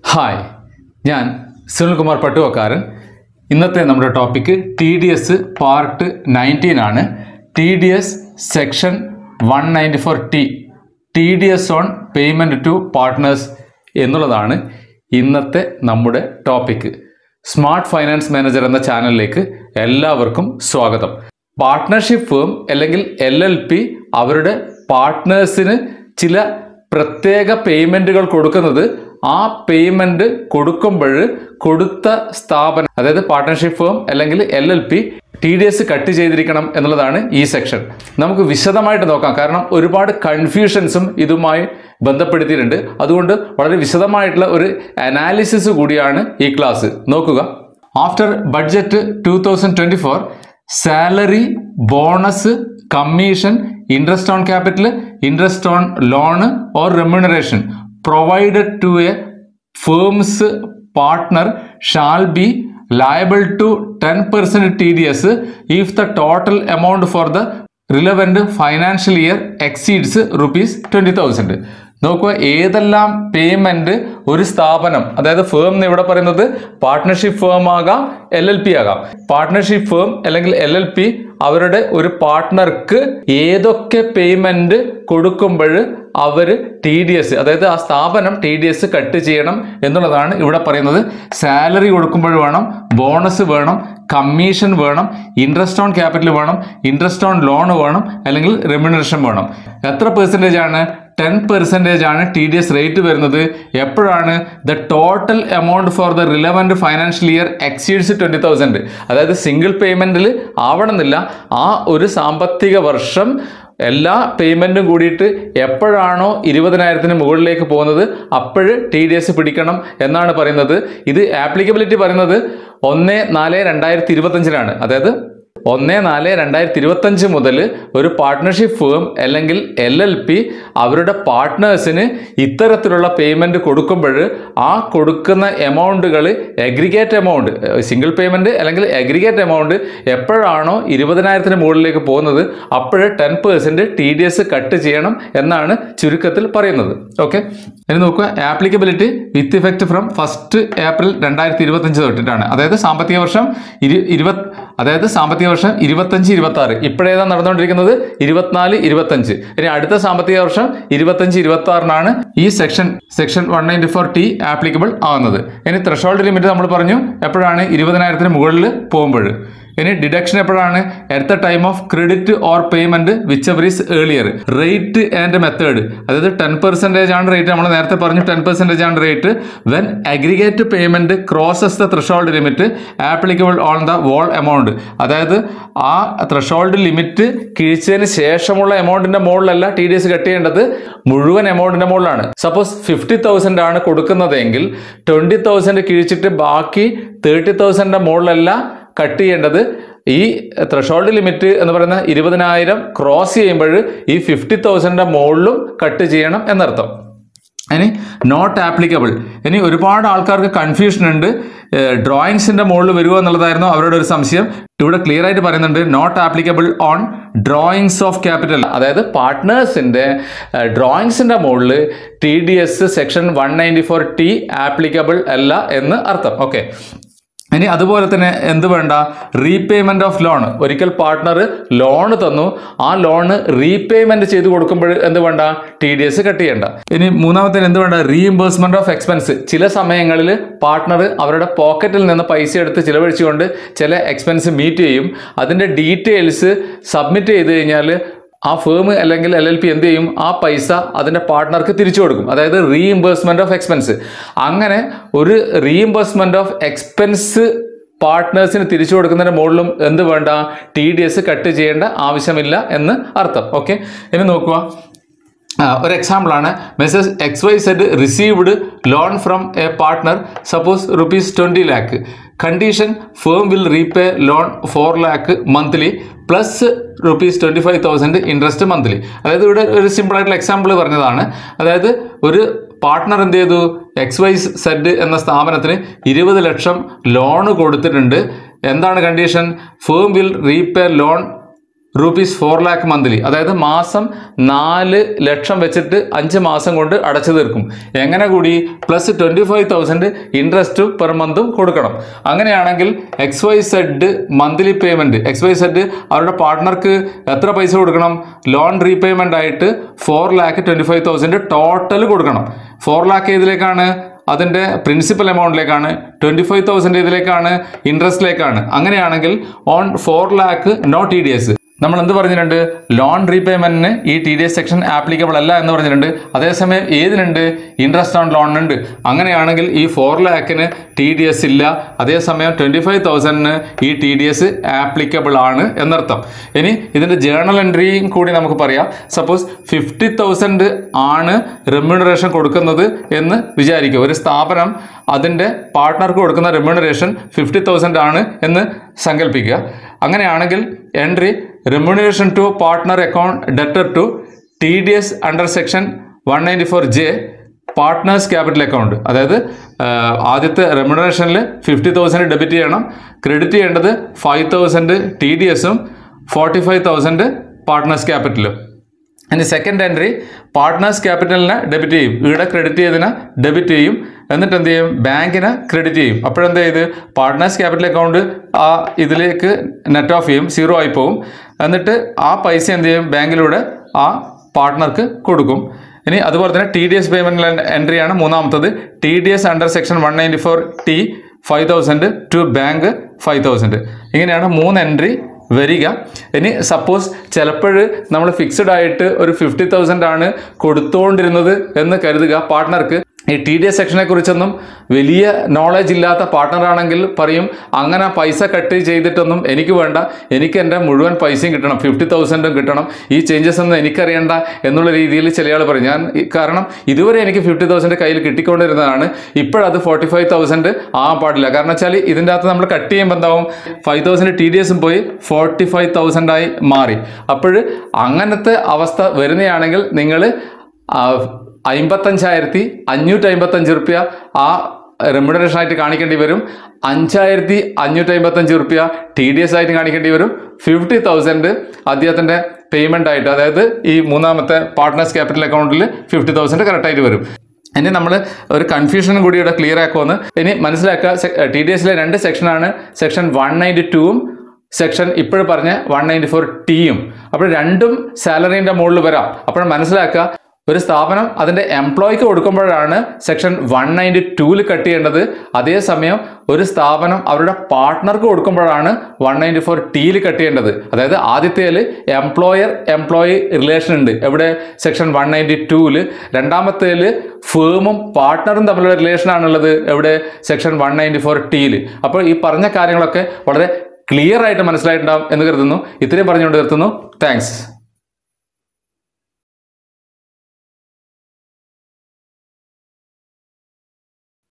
Hi ഞാൻ സുനിൽകുമാർ പട്ടുവക്കാരൻ ഇന്നത്തെ നമ്മുടെ topic T D S part nineteen ആണ് T D S section one ninety four T T D S on payment to partners എന്നുള്ളതാണ് ഇന്നത്തെ നമ്മുടെ ടോപ്പിക്ക് സ്മാർട്ട് ഫൈനാൻസ് മാനേജർ എന്ന ചാനലിലേക്ക് എല്ലാവർക്കും സ്വാഗതം പാർട്ട്ണർഷിപ്പ് ഫേം അല്ലെങ്കിൽ എൽ എൽ പി അവരുടെ പാർട്ട്നേഴ്സിന് ചില പ്രത്യേക പേയ്മെൻറ്റുകൾ കൊടുക്കുന്നത് ആ പേയ്മെൻറ്റ് കൊടുക്കുമ്പോൾ കൊടുത്ത സ്ഥാപനം അതായത് പാർട്ട്ണർഷിപ്പ് ഫേം അല്ലെങ്കിൽ L L P T D S cut ചെയ്തിരിക്കണം എന്നുള്ളതാണ് ഈ സെക്ഷൻ നമുക്ക് വിശദമായിട്ട് നോക്കാം കാരണം ഒരുപാട് കൺഫ്യൂഷൻസും ഇതുമായി ബന്ധപ്പെടുത്തിയിട്ടുണ്ട് അതുകൊണ്ട് വളരെ വിശദമായിട്ടുള്ള ഒരു അനാലിസിസ് കൂടിയാണ് ഈ ക്ലാസ് നോക്കുക after budget two thousand twenty four salary bonus commission interest on capital interest on loan or remuneration provided to a firm's partner shall be liable to 10% TDS if the total amount for the relevant financial year exceeds rupees 20,000. നോക്കുക ഏതെല്ലാം payment ഒരു സ്ഥാപനം അതായത് firm എന്ന് ഇവിടെ പറയുന്നത് partnership firm ആകാം L L P ആകാം പാർട്ട്ണർഷിപ്പ് ഫേം അല്ലെങ്കിൽ എൽ എൽ പി അവരുടെ ഒരു പാർട്ട്ണർക്ക് ഏതൊക്കെ പേയ്മെന്റ് കൊടുക്കുമ്പോൾ അവർ ടി ഡി എസ് അതായത് ആ സ്ഥാപനം ടി ഡി എസ് കട്ട് ചെയ്യണം എന്നുള്ളതാണ് ഇവിടെ പറയുന്നത് സാലറി കൊടുക്കുമ്പോൾ വേണം ബോണസ് വേണം കമ്മീഷൻ വേണം ഇൻട്രസ്റ്റ് ഓൺ ക്യാപിറ്റൽ വേണം ഇൻട്രസ്റ്റ് ഓൺ ലോൺ വേണം അല്ലെങ്കിൽ റെമ്യൂണറേഷൻ വേണം എത്ര പെർസെൻറ്റേജ് ആണ് ടെൻ പെർസെൻറ്റേജ് ആണ് ടി ഡി എസ് റേറ്റ് വരുന്നത് എപ്പോഴാണ് the total amount for the relevant financial year exceeds twenty thousand അതായത് സിംഗിൾ പേയ്മെൻറ്റിൽ ആവണമെന്നില്ല ആ ഒരു സാമ്പത്തിക വർഷം എല്ലാ പേയ്മെൻറ്റും കൂടിയിട്ട് എപ്പോഴാണോ ഇരുപതിനായിരത്തിന് മുകളിലേക്ക് പോകുന്നത് അപ്പോഴ് ടി ഡി എസ് പിടിക്കണം എന്നാണ് പറയുന്നത് ഇത് ആപ്ലിക്കബിലിറ്റി പറയുന്നത് ഒന്ന് നാല് രണ്ടായിരത്തി ഇരുപത്തഞ്ചിലാണ് അതായത് ഒന്ന് നാല് രണ്ടായിരത്തി ഇരുപത്തഞ്ച് മുതൽ ഒരു പാർട്ട്ണർഷിപ്പ് ഫേം അല്ലെങ്കിൽ എൽ എൽ പി അവരുടെ പാർട്ട്നേഴ്സിന് ഇത്തരത്തിലുള്ള പേയ്മെൻറ്റ് കൊടുക്കുമ്പോൾ ആ കൊടുക്കുന്ന എമൗണ്ടുകൾ എഗ്രിഗേറ്റ് എമൗണ്ട് സിംഗിൾ പേയ്മെൻറ്റ് അല്ലെങ്കിൽ എഗ്രിഗേറ്റ് എമൗണ്ട് എപ്പോഴാണോ ഇരുപതിനായിരത്തിന് മുകളിലേക്ക് പോകുന്നത് അപ്പോഴ് ten percent T D S cut ചെയ്യണം എന്നാണ് ചുരുക്കത്തിൽ പറയുന്നത് ഓക്കെ ഇനി നോക്കുക applicability with effect from first April രണ്ടായിരത്തി ഇരുപത്തഞ്ച് തൊട്ടിട്ടാണ് അതായത് സാമ്പത്തിക വർഷം ഇരു ഇരുപത് അതായത് സാമ്പത്തിക വർഷം ഇരുപത്തഞ്ച് ഇരുപത്തി ആറ് ഇപ്പോഴേതാണ് നടന്നുകൊണ്ടിരിക്കുന്നത് ഇരുപത്തിനാല് ഇരുപത്തഞ്ച് ഇനി അടുത്ത സാമ്പത്തിക വർഷം ഇരുപത്തഞ്ച് ഇരുപത്തി ആറിനാണ് ഈ section section one ninety four T applicable ആവുന്നത് ഇനി ത്രഷോൾഡ് ലിമിറ്റ് നമ്മൾ പറഞ്ഞു എപ്പോഴാണ് ഇരുപതിനായിരത്തിന് മുകളിൽ പോകുമ്പോൾ ഇനി ഡിഡക്ഷൻ എപ്പോഴാണ് at the time of credit or payment whichever is earlier rate and method അതായത് ടെൻ പെർസെൻറ്റേജ് ആണ് റേറ്റ് നമ്മൾ നേരത്തെ പറഞ്ഞു ടെൻ പെർസെൻറ്റേജ് ആണ് rate when aggregate payment crosses the threshold limit applicable on the whole amount അതായത് ആ threshold limit കിഴിച്ചതിന് ശേഷമുള്ള എമൗണ്ടിന്റെ മുകളിലല്ല ടി ഡി എസ് കട്ട് ചെയ്യേണ്ടത് മുഴുവൻ എമൗണ്ടിന്റെ മുകളിലാണ് സപ്പോസ് ഫിഫ്റ്റി തൗസൻഡ് ആണ് കൊടുക്കുന്നതെങ്കിൽ ട്വന്റി തൗസൻഡ് കിഴിച്ചിട്ട് ബാക്കി തേർട്ടി തൗസൻഡിന്റെ മുകളിലല്ല കട്ട് ചെയ്യേണ്ടത് ഈ ത്രഷോൾഡ് ലിമിറ്റ് എന്ന് പറയുന്ന ഇരുപതിനായിരം ക്രോസ് ചെയ്യുമ്പോൾ ഈ ഫിഫ്റ്റി തൗസൻഡിന്റെ മുകളിലും കട്ട് ചെയ്യണം എന്നർത്ഥം ഇനി നോട്ട് ആപ്ലിക്കബിൾ ഇനി ഒരുപാട് ആൾക്കാർക്ക് കൺഫ്യൂഷൻ ഉണ്ട് ഡ്രോയിങ്സിന്റെ മുകളിൽ വരുമോ എന്നുള്ളതായിരുന്നു അവരുടെ ഒരു സംശയം ഇവിടെ ക്ലിയർ ആയിട്ട് പറയുന്നുണ്ട് not applicable on drawings of capital അതായത് പാർട്ട്നേഴ്സിന്റെ ഡ്രോയിങ്സിന്റെ മുകളിൽ T D S section one ninety four T applicable അല്ല എന്ന് അർത്ഥം ഓക്കെ ഇനി അതുപോലെ തന്നെ എന്ത് വേണ്ട റീപേയ്മെന്റ് ഓഫ് ലോൺ ഒരിക്കൽ പാർട്ട്ണർ ലോൺ തന്നു ആ ലോണ് റീപേയ്മെന്റ് ചെയ്ത് കൊടുക്കുമ്പോൾ എന്ത് വേണ്ട ടി ഡി എസ് കട്ട് ചെയ്യണ്ട ഇനി മൂന്നാമത്തെ എന്ത് വേണ്ട റീഇംബേഴ്സ്മെന്റ് ഓഫ് എക്സ്പെൻസ് ചില സമയങ്ങളിൽ പാർട്ട്ണർ അവരുടെ പോക്കറ്റിൽ നിന്ന് പൈസ എടുത്ത് ചിലവഴിച്ചുകൊണ്ട് ചില എക്സ്പെൻസ് മീറ്റ് ചെയ്യും അതിന്റെ ഡീറ്റെയിൽസ് സബ്മിറ്റ് ചെയ്ത് കഴിഞ്ഞാൽ ആ ഫേം അല്ലെങ്കിൽ എൽ എൽ പി എന്ത് ചെയ്യും ആ പൈസ അതിൻ്റെ പാർട്ട്ണർക്ക് തിരിച്ചു കൊടുക്കും അതായത് റീഇംബേഴ്സ്മെന്റ് ഓഫ് എക്സ്പെൻസ് അങ്ങനെ ഒരു റീഇംബേഴ്സ്മെന്റ് ഓഫ് എക്സ്പെൻസ് പാർട്ട്നേഴ്സിന് തിരിച്ചു കൊടുക്കുന്നതിന് മുകളിലും എന്ത് വേണ്ട ടി ഡി എസ് കട്ട് ചെയ്യേണ്ട ആവശ്യമില്ല എന്ന് അർത്ഥം ഓക്കെ ഇനി നോക്കുക ആ, ഒരു എക്സാമ്പിൾ ആണ് message X Y Z received loan from a partner suppose rupees twenty lakh condition firm will repay loan four lakh monthly plus rupees twenty five thousand interest monthly അതായത് ഇവിടെ ഒരു സിമ്പിൾ ആയിട്ടുള്ള എക്സാമ്പിൾ പറഞ്ഞതാണ് അതായത് ഒരു പാർട്ട്ണർ എന്ത് ചെയ്തു എക്സ് വൈ സെഡ് എന്ന സ്ഥാപനത്തിന് ഇരുപത് ലക്ഷം ലോൺ കൊടുത്തിട്ടുണ്ട് എന്താണ് condition firm will repay loan rupees four lakh monthly അതായത് മാസം നാല് ലക്ഷം വെച്ചിട്ട് അഞ്ച് മാസം കൊണ്ട് അടച്ചു തീർക്കും എങ്ങനെ കൂടി plus twenty five thousand interest per മന്തും കൊടുക്കണം അങ്ങനെയാണെങ്കിൽ X Y Z monthly payment X Y Z അവരുടെ പാർട്ട്ണർക്ക് എത്ര പൈസ കൊടുക്കണം ലോൺ റീപേയ്മെൻ്റ് ആയിട്ട് four lakh twenty five thousand total കൊടുക്കണം ഫോർ ലാക്ക് ഏതിലേക്കാണ് അതിൻ്റെ പ്രിൻസിപ്പൽ എമൗണ്ടിലേക്കാണ് ട്വൻറ്റി ഫൈവ് തൗസൻഡ് ഇതിലേക്കാണ് ഇൻട്രസ്റ്റിലേക്കാണ് അങ്ങനെയാണെങ്കിൽ on four lakh no T D S നമ്മൾ എന്ത് പറഞ്ഞിട്ടുണ്ട് ലോൺ റീപേയ്മെന്റിന് ഈ T D S section applicable അല്ല എന്ന് പറഞ്ഞിട്ടുണ്ട് അതേസമയം ഏതിനുണ്ട് ഇൻട്രസ്റ്റ് ഓൺ ലോണിനുണ്ട് അങ്ങനെയാണെങ്കിൽ ഈ ഫോർ ലാക്കിന് ടി ഡി എസ് ഇല്ല അതേസമയം ട്വൻറ്റി ഫൈവ് തൗസൻഡിന് ഈ ടി ഡി എസ് ആപ്ലിക്കബിൾ ആണ് എന്നർത്ഥം ഇനി ഇതിൻ്റെ ജേണൽ എൻട്രിയും കൂടി നമുക്ക് പറയാം സപ്പോസ് ഫിഫ്റ്റി തൗസൻഡ് ആണ് റെമ്യൂണറേഷൻ കൊടുക്കുന്നത് എന്ന് വിചാരിക്കുക ഒരു സ്ഥാപനം അതിൻ്റെ പാർട്ട്ണർക്ക് കൊടുക്കുന്ന റെമ്യൂണറേഷൻ ഫിഫ്റ്റി തൗസൻഡ് ആണ് എന്ന് സങ്കല്പിക്കുക അങ്ങനെയാണെങ്കിൽ entry remuneration to partner account debtor to T D S under section one ninety four J partners capital account അതായത് ആ, ആദ്യത്തെ റെമ്യൂണറേഷനിൽ ഫിഫ്റ്റി തൗസൻഡ് ഡെബിറ്റ് ചെയ്യണം ക്രെഡിറ്റ് ചെയ്യേണ്ടത് ഫൈവ് തൗസൻഡ് ടി ഡി എസും ഫോർട്ടി ഫൈവ് തൗസൻഡ് പാർട്ട്നേഴ്സ് ക്യാപിറ്റലും ഇനി second entry partners ക്യാപിറ്റലിനെ ഡെബിറ്റ് ചെയ്യും ഇവിടെ ക്രെഡിറ്റ് ചെയ്തതിനെ ഡെബിറ്റ് ചെയ്യും എന്നിട്ട് എന്ത് ചെയ്യും ബാങ്കിനെ ക്രെഡിറ്റ് ചെയ്യും അപ്പോഴെന്ത് ചെയ്ത് പാർട്ട്നേഴ്സ് ക്യാപിറ്റൽ അക്കൗണ്ട് ആ ഇതിലേക്ക് നെറ്റ് ഓഫ് ചെയ്യും സീറോ ആയി പോകും എന്നിട്ട് ആ പൈസ എന്ത് ചെയ്യും ബാങ്കിലൂടെ ആ പാർട്ട്ണർക്ക് കൊടുക്കും ഇനി അതുപോലെ തന്നെ ടി ഡി എസ് പേയ്മെന്റ് എൻട്രിയാണ് മൂന്നാമത്തത് T D S under section one ninety four T five thousand to bank five thousand ഇങ്ങനെയാണ് മൂന്ന് എൻട്രി വരിക ഇനി സപ്പോസ് ചിലപ്പോൾ നമ്മൾ ഫിക്സഡ് ആയിട്ട് ഒരു ഫിഫ്റ്റി തൗസൻഡ് ആണ് കൊടുത്തുകൊണ്ടിരുന്നത് എന്ന് കരുതുക പാർട്ട്ണർക്ക് ഈ ടി ഡി എസ് സെക്ഷനെ കുറിച്ചൊന്നും വലിയ നോളജ് ഇല്ലാത്ത പാർട്ട്ണർ ആണെങ്കിൽ പറയും അങ്ങനെ പൈസ കട്ട് ചെയ്തിട്ടൊന്നും എനിക്ക് വേണ്ട എനിക്ക് എൻ്റെ മുഴുവൻ പൈസയും കിട്ടണം ഫിഫ്റ്റി തൗസൻഡും കിട്ടണം ഈ ചേഞ്ചസ് ഒന്നും എനിക്കറിയണ്ട എന്നുള്ള രീതിയിൽ ചില ആൾ പറയും ഞാൻ ഈ- കാരണം ഇതുവരെ എനിക്ക് ഫിഫ്റ്റി തൗസൻഡ് കയ്യിൽ കിട്ടിക്കൊണ്ടിരുന്നതാണ് ഇപ്പോഴത് ഫോർട്ടി ഫൈവ് തൗസൻഡ് ആകാൻ പാടില്ല കാരണം വെച്ചാൽ ഇതിൻ്റെ അകത്ത് നമ്മൾ കട്ട് ചെയ്യുമ്പോൾ എന്താവും ഫൈവ് തൗസൻഡ് ടി ഡി എസും പോയി ഫോർട്ടി ഫൈവ് തൗസൻഡായി മാറി അപ്പോൾ അങ്ങനത്തെ അവസ്ഥ വരുന്നതാണെങ്കിൽ നിങ്ങൾ അമ്പത്തഞ്ചായിരത്തി അഞ്ഞൂറ്റി അമ്പത്തഞ്ച് റുപ്യ ആ റെമ്യൂണറേഷൻ ആയിട്ട് കാണിക്കേണ്ടി വരും അഞ്ചായിരത്തി അഞ്ഞൂറ്റി അമ്പത്തഞ്ച് റുപ്യ ടി ഡി എസ് ആയിട്ട് കാണിക്കേണ്ടി വരും ഫിഫ്റ്റി തൗസൻഡ് അദ്ദേഹത്തിൻ്റെ പേയ്മെൻ്റ് ആയിട്ട് അതായത് ഈ മൂന്നാമത്തെ പാർട്ട്നേഴ്സ് ക്യാപിറ്റൽ അക്കൗണ്ടിൽ ഫിഫ്റ്റി തൗസൻഡ് കറക്റ്റായിട്ട് വരും ഇനി നമ്മൾ ഒരു കൺഫ്യൂഷനും കൂടി ഇവിടെ ക്ലിയർ ആക്കുമെന്ന് ഇനി മനസ്സിലാക്കുക ടി ഡി എസിലെ രണ്ട് സെക്ഷനാണ് സെക്ഷൻ വൺ നയൻറ്റി ടൂവും സെക്ഷൻ ഇപ്പോഴും പറഞ്ഞ വൺ നയൻറ്റി ഫോർ ടിയും അപ്പോൾ രണ്ടും സാലറീൻ്റെ മുകളിൽ വരാം അപ്പോൾ മനസ്സിലാക്കുക ഒരു സ്ഥാപനം അതിൻ്റെ എംപ്ലോയിക്ക് കൊടുക്കുമ്പോഴാണ് സെക്ഷൻ വൺ നയൻറ്റി ടൂവിൽ കട്ട് ചെയ്യേണ്ടത് അതേസമയം ഒരു സ്ഥാപനം അവരുടെ പാർട്ട്ണർക്ക് കൊടുക്കുമ്പോഴാണ് വൺ നയൻറ്റി ഫോർ ടിയിൽ കട്ട് ചെയ്യേണ്ടത് അതായത് ആദ്യത്തേൽ എംപ്ലോയർ എംപ്ലോയി റിലേഷൻ ഉണ്ട് എവിടെ സെക്ഷൻ വൺ നയൻറ്റി ടൂവിൽ രണ്ടാമത്തേൽ ഫേമും പാർട്ട്ണറും തമ്മിലുള്ള റിലേഷൻ ആണുള്ളത് എവിടെ സെക്ഷൻ വൺ നയൻറ്റി ഫോർ ടിയിൽ അപ്പോൾ ഈ പറഞ്ഞ കാര്യങ്ങളൊക്കെ വളരെ ക്ലിയർ ആയിട്ട് മനസ്സിലായിട്ടുണ്ടാവും എന്ന് കരുതുന്നു ഇത്രയും പറഞ്ഞുകൊണ്ട് നിർത്തുന്നു താങ്ക്സ്